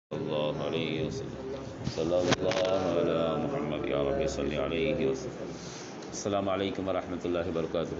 الله عليه وسلم صلى الله على محمد يا رب صل عليه وسلم السلام عليكم ورحمة الله وبركاته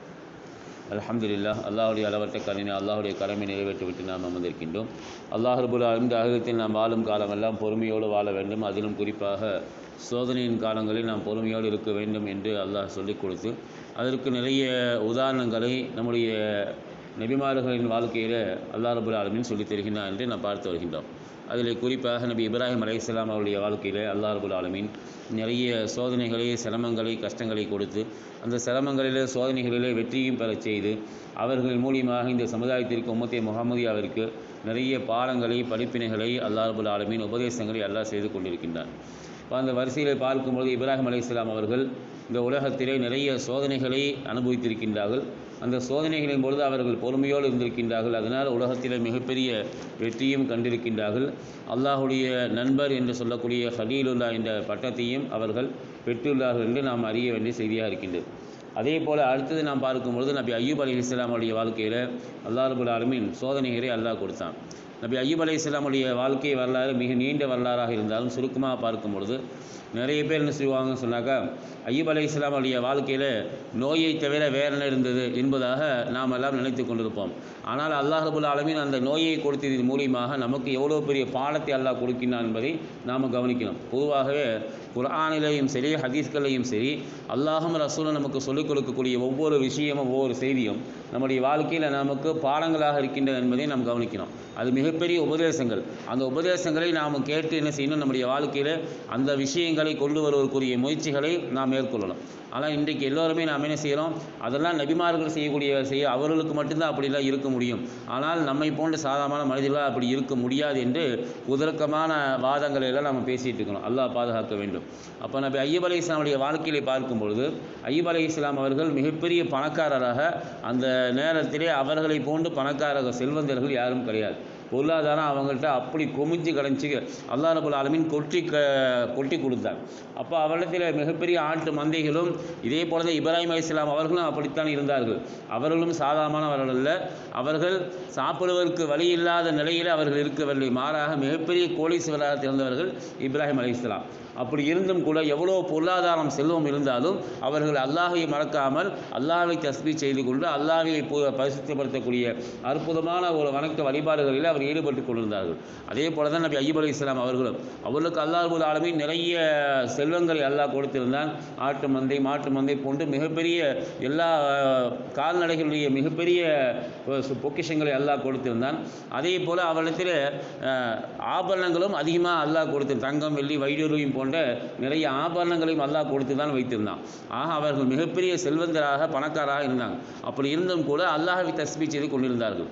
அல்ஹம்துலில்லாஹ் அல்லாஹுடைய அளவற்ற கருணை அல்லாஹுடைய கடமை நிறைவேற்றி விட்டு நாம் அமர்ந்திருக்கின்றோம் அல்லாஹ் ரபுல் இந்த அகத்தில் நாம் வாழும் காலமெல்லாம் பொறுமையோடு வாழ வேண்டும் அதிலும் குறிப்பாக சோதனையின் காலங்களில் நாம் பொறுமையோடு இருக்க வேண்டும் என்று அல்லாஹ் சொல்லிக் கொடுத்து அதற்கு நிறைய உதாரணங்களை நம்முடைய நபிமார்களின் வாழ்க்கையில் அல்லாஹ் ரபுல் ஆலமின் சொல்லித் தருகின்றான் என்று நாம் பார்த்து வருகின்றோம் அதில் குறிப்பாக நபி இப்ராஹிம் அலைஹிஸ்ஸலாம் அவருடைய வாழ்க்கையில் அல்லாஹ் ரபுல் ஆலமீன் நிறைய சோதனைகளை சிரமங்களை கஷ்டங்களை கொடுத்து அந்த சிரமங்களிலே சோதனைகளிலே வெற்றியும் பெறச் செய்து அவர்கள் மூலியமாக இந்த சமுதாயத்திற்கு உம்மத்திய முகமதியாவிற்கு நிறைய பாடங்களை படிப்பினைகளை அல்லாஹ் ரபுல் ஆலமீன் உபதேசங்களை அல்லாஹ் செய்து கொண்டிருக்கின்றான் இப்போ அந்த வரிசையில் பார்க்கும்போது இப்ராஹிம் அலைஹிஸ்ஸலாம் அவர்கள் இந்த உலகத்திலே நிறைய சோதனைகளை அனுபவித்திருக்கின்றார்கள் அந்த சோதனைகளின் பொழுது அவர்கள் பொறுமையோடு இருந்திருக்கின்றார்கள் அதனால் உலகத்தில் மிகப்பெரிய வெற்றியும் கண்டிருக்கின்றார்கள் அல்லாஹுடைய நண்பர் என்று சொல்லக்கூடிய ஹலீலுல்லா என்ற பட்டத்தையும் அவர்கள் பெற்றுள்ளார்கள் என்று நாம் அறிய வேண்டிய செய்தியாக இருக்கின்றது அதே போல் அடுத்தது நாம் பார்க்கும்பொழுது நபி ஐயூப் அலி இஸ்லாமுடைய வாழ்க்கையில் அல்லா ரபுல் ஆலமின் சோதனைகளை அல்லாஹ் கொடுத்தான் நபி ஐயூப் அலி இஸ்லாமுடைய வாழ்க்கை வரலாறு மிக நீண்ட வரலாறாக இருந்தாலும் சுருக்கமாக பார்க்கும் பொழுது நிறைய பேர் என்ன செய்வாங்கன்னு சொன்னாக்கா ஐயூப் அலி இஸ்லாமுடைய வாழ்க்கையில் நோயை தவிர வேற என்ன இருந்தது என்பதாக நாம் எல்லாம் நினைத்து கொண்டிருப்போம் ஆனால் அல்லாஹ் ரபுல் ஆலமின் அந்த நோயை கொடுத்ததன் மூலியமாக நமக்கு எவ்வளோ பெரிய பாடத்தை அல்லாஹ் கொடுக்கின்றான் என்பதை நாம் கவனிக்கணும் பொதுவாகவே குர்ஆனிலையும் சரி ஹதீஸ்களையும் சரி அல்லாஹும் ரசூலும் நமக்கு சொல்லிக் கொடுக்கக்கூடிய ஒவ்வொரு விஷயமும் ஒவ்வொரு செய்தியும் நம்முடைய வாழ்க்கையில் நமக்கு பாடங்களாக இருக்கின்றது என்பதை நாம் கவனிக்கணும் அது மிகப்பெரிய உபதேசங்கள் அந்த உபதேசங்களை நாம் கேட்டு என்ன செய்யணும் நம்முடைய வாழ்க்கையில் அந்த விஷயங்களை கொண்டு வருவதற்குரிய முயற்சிகளை நாம் மேற்கொள்ளணும் ஆனால் இன்றைக்கு எல்லோருமே நாம் என்ன செய்கிறோம் அதெல்லாம் நபிமார்கள் செய்யக்கூடிய செய்ய அவர்களுக்கு மட்டும்தான் அப்படிலாம் இருக்க முடியும் ஆனால் நம்மை போன்ற சாதாரண மனிதர்களால் அப்படி இருக்க முடியாது என்று குதர்க்கமான வாதங்களை எல்லாம் நம்ம பேசிகிட்டு இருக்கணும் அல்லாஹ் பாதுகாக்க வேண்டும் அப்போ நபி ஐயப் அலி இஸ்லாமுடைய வாழ்க்கையை பார்க்கும் பொழுது ஐயப் அலி இஸ்லாம் அவர்கள் மிகப்பெரிய பணக்காரராக அந்த நேரத்திலே அவர்களை போன்று பணக்காரர்கள் செல்வந்தர்கள் யாரும் கிடையாது பொருளாதாரம் அவங்கள்ட்ட அப்படி குமிஞ்சு கிடஞ்சி அல்லா ரபுல் ஆலமின் கொட்டி க கொட்டி கொடுத்தார் அப்போ அவரிடத்தில் மிகப்பெரிய ஆட்டு மந்தைகளும் இதே போல தான் இப்ராஹிம் அலிஸ்லாம் அவர்களும் அப்படித்தான் இருந்தார்கள் அவர்களும் சாதாரணமானவர்கள் அல்ல அவர்கள் சாப்பிடுவதற்கு வழி இல்லாத நிலையில் அவர்கள் இருக்கவில்லை மாறாக மிகப்பெரிய கோடீஸ்வராக திறந்தவர்கள் இப்ராஹிம் அலி இஸ்லாம் அப்படி இருந்தும் கூட எவ்வளோ பொருளாதாரம் செல்வம் இருந்தாலும் அவர்கள் அல்லாஹை மறக்காமல் அல்லாஹை தஸ்மி செய்து கொண்டு அல்லாஹை பரிசுத்தப்படுத்தக்கூடிய அற்புதமான ஒரு வணக்க வழிபாடுகளில் அவர் ஈடுபட்டு கொண்டிருந்தார்கள் அதே போல தான் நபி ஐயப் அலி இஸ்லாம் அவர்களும் அவர்களுக்கு அல்லாஹுல் ஆலமி நிறைய செல்வங்களை அல்லாஹ் கொடுத்திருந்தான் ஆட்டு மந்தை மாட்டு மந்தை போன்று மிகப்பெரிய எல்லா கால்நடைகளுடைய மிகப்பெரிய பொக்கிஷங்களை அல்லாஹ் கொடுத்திருந்தான் அதே போல் அவரிடத்தில் ஆபரணங்களும் அதிகமாக அல்லாஹ் கொடுத்து தங்கம் வெள்ளி வைடூரியம் போன்ற நிறைய ஆபரணங்களையும் அல்லாஹ் கொடுத்து தான் வைத்திருந்தான் ஆக அவர்கள் மிகப்பெரிய செல்வந்தராக பணக்காராக இருந்தாங்க அப்படி இருந்தும் கூட அல்லாஹை தஸ்மி செய்து கொண்டிருந்தார்கள்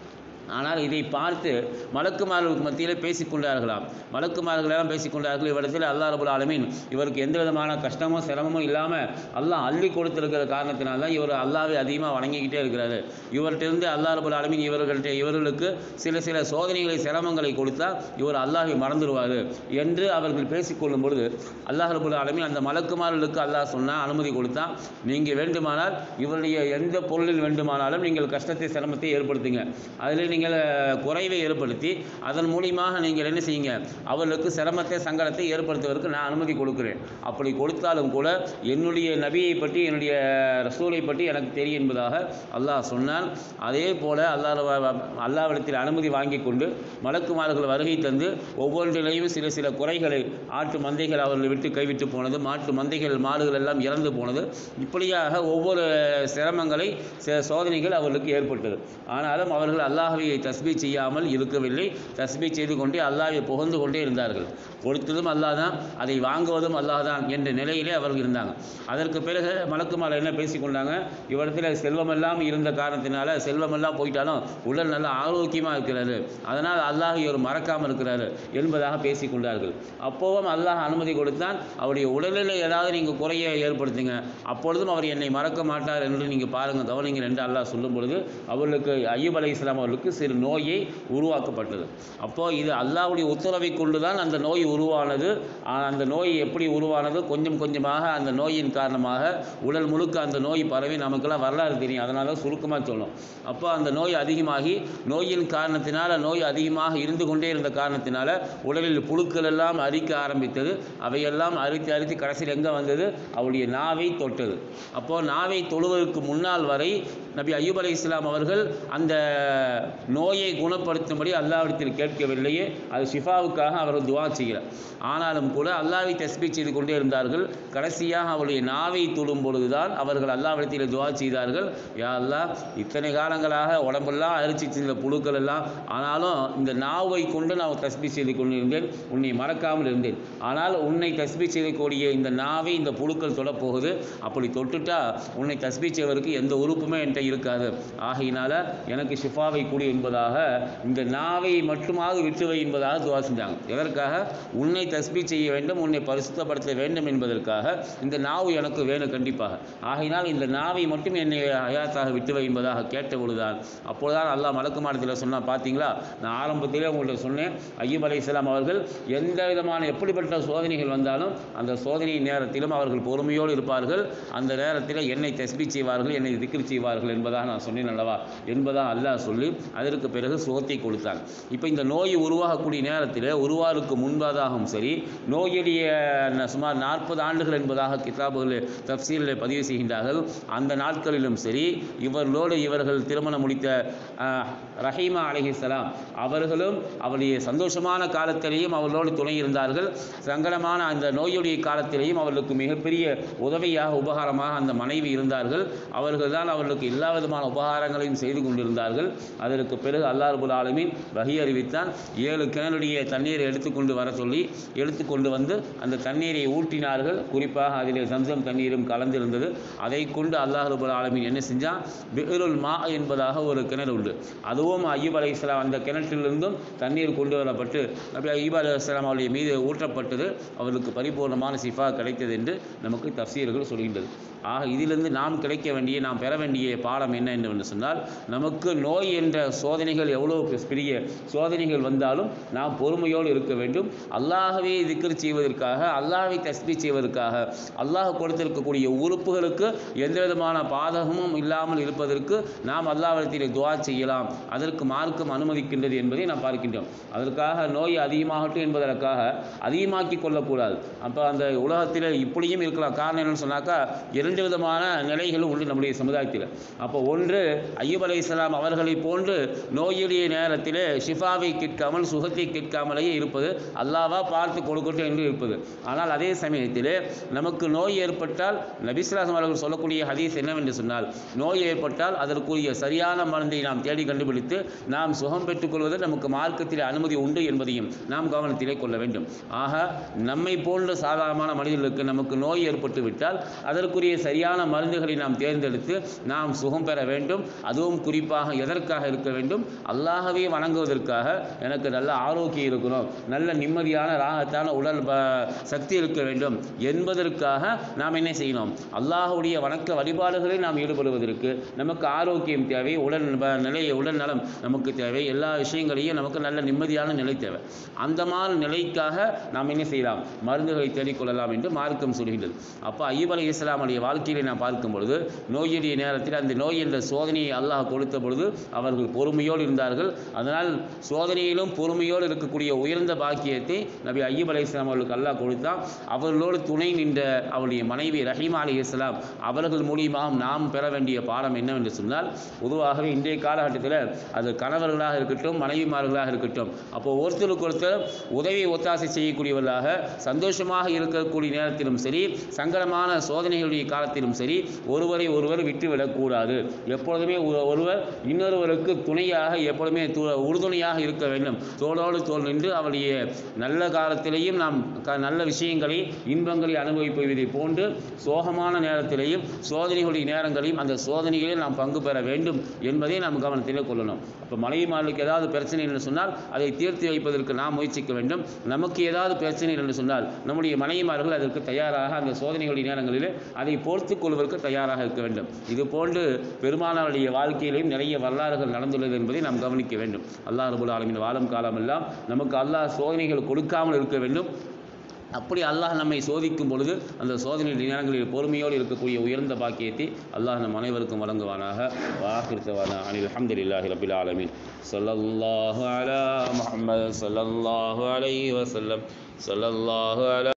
ஆனால் இதை பார்த்து மலக்குமார்களுக்கு மத்தியில் பேசிக்கொண்டார்களாம் மலக்குமார்களெல்லாம் பேசிக்கொண்டார்கள் இவரிடத்தில் அல்லா ரபுல் ஆலமீன் இவருக்கு எந்த விதமான கஷ்டமும் சிரமமும் இல்லாமல் அல்லாஹ் அள்ளி கொடுத்திருக்கிற காரணத்தினால தான் இவர் அல்லாவை அதிகமாக வணங்கிக்கிட்டே இருக்கிறாரு இவர்கிட்டருந்து அல்லா ரபுல் ஆலமீன் இவர்கள்ட்ட இவர்களுக்கு சில சில சோதனைகளை சிரமங்களை கொடுத்தா இவர் அல்லாஹை மறந்துடுவார் என்று அவர்கள் பேசிக்கொள்ளும் பொழுது அல்லாஹ் ரபுல் ஆலமீன் அந்த மலக்குமார்களுக்கு அல்லாஹ் சொன்னால் அனுமதி கொடுத்தா நீங்கள் வேண்டுமானால் இவருடைய எந்த பொருளில் வேண்டுமானாலும் நீங்கள் கஷ்டத்தை சிரமத்தை ஏற்படுத்துங்க அதில் நீங்கள் குறைவை ஏற்படுத்தி அதன் மூலியமாக நீங்கள் என்ன செய்யுங்க அவர்களுக்கு சிரமத்தை சங்கடத்தை ஏற்படுத்துவதற்கு நான் அனுமதி கொடுக்குறேன் அப்படி கொடுத்தாலும் கூட என்னுடைய நபியை பற்றி என்னுடைய ரசூலை பற்றி எனக்கு தெரியும் என்பதாக அல்லாஹ் சொன்னான் அதே போல் அல்லாஹ் அல்லாவிடத்தில் அனுமதி வாங்கி கொண்டு மலக்குமார்கள் வருகை தந்து ஒவ்வொன்றிலையும் சில சில குறைகளை ஆட்டு மந்தைகள் அவர்கள் விட்டு கைவிட்டு போனது மாட்டு மந்தைகள் மாடுகள் எல்லாம் இறந்து போனது இப்படியாக ஒவ்வொரு சிரமங்களை சோதனைகள் அவர்களுக்கு ஏற்பட்டது ஆனாலும் அவர்கள் அல்லாஹவை தஸ்பீ செய்யாமல் இருக்கவில்லை தஸ்பீ செய்து கொண்டே அல்லாவை புகழ்ந்து கொண்டே இருந்தார்கள் கொடுத்ததும் அல்லாஹ் தான் அதை வாங்குவதும் அல்லாஹ் தான் என்ற நிலையிலே அவர்கள் இருந்தாங்க அதற்கு பிறகு மலக்குமார் என்ன பேசிக்கொண்டாங்க இவரிடத்தில் செல்வமெல்லாம் இருந்த காரணத்தினால செல்வமெல்லாம் போயிட்டாலும் உடல் நல்லா ஆரோக்கியமாக இருக்கிறாரு அதனால் அல்லாஹ் இவர் மறக்காமல் இருக்கிறாரு என்பதாக பேசிக்கொண்டார்கள் அப்போவும் அல்லாஹ் அனுமதி கொடுத்தான் அவருடைய உடலில் ஏதாவது நீங்கள் குறைய ஏற்படுத்துங்க அப்பொழுதும் அவர் என்னை மறக்க மாட்டார் என்று நீங்கள் பாருங்கள் கவனிங்க என்று அல்லாஹ் சொல்லும் பொழுது அவர்களுக்கு ஐயப் அலி இஸ்லாம் அவர்களுக்கு அவர்களுக்கு சிறு நோயை உருவாக்கப்பட்டது அப்போது இது அல்லாஹ்வுடைய உத்தரவை கொண்டு தான் அந்த நோய் உருவானது ஆ- அந்த நோய் எப்படி உருவானது கொஞ்சம் கொஞ்சமாக அந்த நோயின் காரணமாக உடல் முழுக்க அந்த நோய் பரவி நமக்கெல்லாம் வரலாறு தெரியும் அதனால சுருக்கமாக சொல்லணும் அப்போ அந்த நோய் அதிகமாகி நோயின் காரணத்தினால நோய் அதிகமாக இருந்து கொண்டே இருந்த காரணத்தினால உடலில் புழுக்கள் எல்லாம் அரிக்க ஆரம்பித்தது அவையெல்லாம் அரித்து அரித்து கடைசியில் எங்கே வந்தது அவருடைய நாவை தொட்டது அப்போது நாவை தொழுவதற்கு முன்னால் வரை நபி அய்யூப் அலை இஸ்லாம் அவர்கள் அந்த நோயை குணப்படுத்தும்படி அல்லாவிடத்தில் கேட்கவில்லையே அது ஷிஃபாவுக்காக அவர்கள் துவா செய்கிறார் ஆனாலும் கூட அல்லாவை தஸ்பீ செய்து கொண்டே இருந்தார்கள் கடைசியாக அவருடைய நாவை தொடும் பொழுதுதான் அவர்கள் அல்லாவிடத்தில் துவா செய்தார்கள் யா அல்லாஹ் இத்தனை காலங்களாக உடம்பெல்லாம் அரிச்சு சின்ன புழுக்கள் எல்லாம் ஆனாலும் இந்த நாவை கொண்டு நான் தஸ்பீ செய்து கொண்டிருந்தேன் உன்னை மறக்காமல் இருந்தேன் ஆனால் உன்னை தஸ்பீ செய்யக்கூடிய இந்த நாவை இந்த புழுக்கள் தொடப்போகுது அப்படி தொட்டுட்டா உன்னை தஸ்பீ செய்வதற்கு எந்த உறுப்புமே என்கிட்ட இருக்காது ஆகையினால எனக்கு ஷிஃபாவை கூடி என்பதாக இந்த நாவை மட்டுமாக விட்டுவை என்பதாக துவா செஞ்சாங்க எதற்காக உன்னை தஸ்பீ செய்ய வேண்டும் உன்னை பரிசுத்தப்படுத்த வேண்டும் என்பதற்காக இந்த நாவு எனக்கு வேணும் கண்டிப்பாக ஆகையினால் இந்த நாவை மட்டும் என்னை ஹயாத்தாக விட்டுவை என்பதாக கேட்ட பொழுதுதான் அப்பொழுதுதான் அல்லாஹ் மலக்குமாரத்தில் சொன்னா பார்த்தீங்களா நான் ஆரம்பத்திலே உங்கள்கிட்ட சொன்னேன் ஐயப் அலை அவர்கள் எந்த விதமான எப்படிப்பட்ட சோதனைகள் வந்தாலும் அந்த சோதனை நேரத்திலும் அவர்கள் பொறுமையோடு இருப்பார்கள் அந்த நேரத்தில் என்னை தஸ்பீ செய்வார்கள் என்னை திக்ர் செய்வார்கள் என்பதாக நான் சொன்னேன் அல்லவா என்பதாக அல்லாஹ் சொல்லி அதற்கு பிறகு சுகத்தை கொடுத்தான் இப்போ இந்த நோய் உருவாகக்கூடிய நேரத்தில் உருவாருக்கு முன்பதாகவும் சரி நோயுடைய ந- சுமார் நாற்பது ஆண்டுகள் என்பதாக கிதாபுகளில் தப்சீலில் பதிவு செய்கின்றார்கள் அந்த நாட்களிலும் சரி இவர்களோடு இவர்கள் திருமணம் முடித்த ஆஹ், ரஹீமா அலைஹிஸ்ஸலாம் அவர்களும் அவருடைய சந்தோஷமான காலத்திலேயும் அவர்களோடு துணை இருந்தார்கள் சங்கடமான அந்த நோயுடைய காலத்திலேயும் அவர்களுக்கு மிகப்பெரிய உதவியாக உபகாரமாக அந்த மனைவி இருந்தார்கள் அவர்கள் தான் அவர்களுக்கு எல்லா விதமான உபகாரங்களையும் செய்து கொண்டிருந்தார்கள் அதற்கு பிறகு அல்லாஹ் ரபுல் ஆலமீன் வகி அறிவித்தான் ஏழு கிணறுடைய தண்ணீரை எடுத்துக்கொண்டு வர சொல்லி எடுத்துக்கொண்டு வந்து அந்த தண்ணீரை ஊற்றினார்கள் குறிப்பாக அதிலே சம்சம் தண்ணீரும் கலந்திருந்தது அதை கொண்டு அல்லாஹ் ரபுல் ஆலமீன் என்ன செஞ்சான் பிஹருல் மா என்பதாக ஒரு கிணறு உண்டு அதுவும் ஐயூப் அலை இஸ்லாம் அந்த கிணற்றிலிருந்தும் தண்ணீர் கொண்டு வரப்பட்டு நபி ஐயூப் அலை இஸ்லாம் அவருடைய மீது ஊற்றப்பட்டது அவர்களுக்கு பரிபூர்ணமான சிஃபா கிடைத்தது என்று நமக்கு தஃசீர்கள் சொல்கின்றது ஆக இதிலிருந்து நாம் கிடைக்க வேண்டிய நாம் பெற வேண்டிய பாடம் என்ன என்று சொன்னால் நமக்கு நோய் என்ற சோதனைகள் எவ்வளோ பெரிய சோதனைகள் வந்தாலும் நாம் பொறுமையோடு இருக்க வேண்டும் அல்லாஹ்வை திக்ர் செய்வதற்காக அல்லாஹ்வை தஸ்பீ செய்வதற்காக அல்லாஹ் கொடுத்திருக்கக்கூடிய உறுப்புகளுக்கு எந்த விதமான பாதகமும் இல்லாமல் இருப்பதற்கு நாம் அல்லாஹ்விடத்தில் துவா செய்யலாம் அதற்கு மார்க்கம் அனுமதிக்கின்றது என்பதை நாம் பார்க்கின்றோம் அதற்காக நோய் அதிகமாகட்டும் என்பதற்காக அதிகமாக்கி கொள்ளக்கூடாது அப்போ அந்த உலகத்தில் இப்படியும் இருக்கலாம் காரணம் என்னன்னு சொன்னாக்கா இரண்டு விதமான நிலைகளும் உண்டு நம்முடைய சமுதாயத்தில் அப்போ ஒன்று ஐயூப் அலை இஸ்லாம் அவர்களை போன்று நோயுடைய நேரத்தில் ஷிஃபாவை கேட்காமல் சுகத்தை கேட்காமலேயே இருப்பது அல்லாவா பார்த்து கொடுக்கட்டும் என்று இருப்பது ஆனால் அதே சமயத்தில் நமக்கு நோய் ஏற்பட்டால் நபிஸ்லாசம் அவர்கள் சொல்லக்கூடிய ஹதீஸ் என்னவென்று சொன்னால் நோய் ஏற்பட்டால் அதற்குரிய சரியான மருந்தை நாம் தேடி கண்டுபிடித்து நாம் சுகம் பெற்றுக்கொள்வது நமக்கு மார்க்கத்தில் அனுமதி உண்டு என்பதையும் நாம் கவனத்திலே கொள்ள வேண்டும் ஆக நம்மை போன்ற சாதாரணமான மனிதர்களுக்கு நமக்கு நோய் ஏற்பட்டு விட்டால் அதற்குரிய சரியான மருந்துகளை நாம் தேர்ந்தெடுத்து நாம் சுகம் பெற வேண்டும் அதுவும் குறிப்பாக எதற்காக இருக்க வேண்டும் அல்லாஹவே வணங்குவதற்காக எனக்கு நல்ல ஆரோக்கியம் இருக்கணும் நல்ல நிம்மதியான ராகத்தான உடல் ப- சக்தி இருக்க வேண்டும் என்பதற்காக நாம் என்ன செய்யணும் அல்லாஹ்வுடைய வணக்க வழிபாடுகளில் நாம் ஈடுபடுவதற்கு நமக்கு ஆரோக்கியம் தேவை உடல் ப- நிலை உடல் நலம் நமக்கு தேவை எல்லா விஷயங்களையும் நமக்கு நல்ல நிம்மதியான நிலை தேவை அந்த மாதிரி நிலைக்காக நாம் என்ன செய்யலாம் மருந்துகளை தேடிக்கொள்ளலாம் என்று மார்க்கம் சொல்கின்றது அப்போ ஐயூப் அலி இஸ்லாமுடைய வாழ்க்கையிலே நாம் பார்க்கும் பொழுது நோயுடைய நேரத்தில் அந்த நோய் என்ற சோதனையை அல்லாஹ் கொடுத்த பொழுது அவர்கள் பொறுமையோடு இருந்தார்கள் அதனால் சோதனையிலும் பொறுமையோடு இருக்கக்கூடிய உயர்ந்த பாக்கியத்தை நபி ஐயூப் அலி இஸ்லாம் அவர்களுக்கு அல்லாஹ் கொடுத்தான் அவர்களோடு துணை நின்ற அவருடைய மனைவி ரஹீமா அலி இஸ்லாம் அவர்கள் மூலியமாக நாம் பெற வேண்டிய பாடம் என்னவென்று சொன்னால் பொதுவாகவே இன்றைய காலகட்டத்தில் அது கணவர்களாக இருக்கட்டும் மனைவிமார்களாக இருக்கட்டும் அப்போ ஒருத்தருக்கு ஒருத்தர் உதவி ஒத்தாசை செய்யக்கூடியவர்களாக சந்தோஷமாக இருக்கக்கூடிய நேரத்திலும் சரி சங்கடமான சோதனைகளுடைய காலத்திலும் சரி ஒருவரை ஒருவர் விட்டுவிடக்கூடாது எப்பொழுதுமே ஒரு- ஒருவர் இன்னொருவருக்கு துணையாக எப்பொழுதுமே து- உறுதுணையாக இருக்க வேண்டும் தோளோடு தோள் நின்று அவருடைய நல்ல காலத்திலேயும் நாம் க- நல்ல விஷயங்களை இன்பங்களை அனுபவிப்பதை போன்று சோகமான நேரத்திலேயும் சோதனைகளுடைய நேரங்களையும் அந்த சோதனைகளில் நாம் பங்கு பெற வேண்டும் என்பதை நாம் கவனத்திலே கொள்ளணும் அப்போ மனைவிமார்களுக்கு ஏதாவது பிரச்சனை என்று சொன்னால் அதை தீர்த்து வைப்பதற்கு நாம் முயற்சிக்க வேண்டும் நமக்கு ஏதாவது பிரச்சனை என்று சொன்னால் நம்முடைய மனைவிமார்கள் அதற்கு தயாராக அந்த சோதனைகளுடைய நேரங்களிலே அதை பொறுத்துக் கொள்வதற்கு தயாராக இருக்க வேண்டும் இது போன்று பெருமானாருடைய வாழ்க்கையிலும் நிறைய வரலாறுகள் நடந்துள்ளன அமைந்துள்ளது என்பதை நாம் கவனிக்க வேண்டும் அல்லாஹ் ரபுல் ஆலமின் வாழும் காலமெல்லாம் நமக்கு அல்லாஹ் சோதனைகள் கொடுக்காமல் இருக்க வேண்டும் அப்படி அல்லாஹ் நம்மை சோதிக்கும் பொழுது அந்த சோதனை நேரங்களில் பொறுமையோடு இருக்கக்கூடிய உயர்ந்த பாக்கியத்தை அல்லாஹ் நம் அனைவருக்கும் வழங்குவானாக வாக்கிருத்தவானா அனில் அஹமதுல்லாஹி ரபில் ஆலமீன் ஸல்லல்லாஹு அலா முஹம்மது ஸல்லல்லாஹு அலைஹி வஸல்லம் ஸல்லல்லாஹு அலா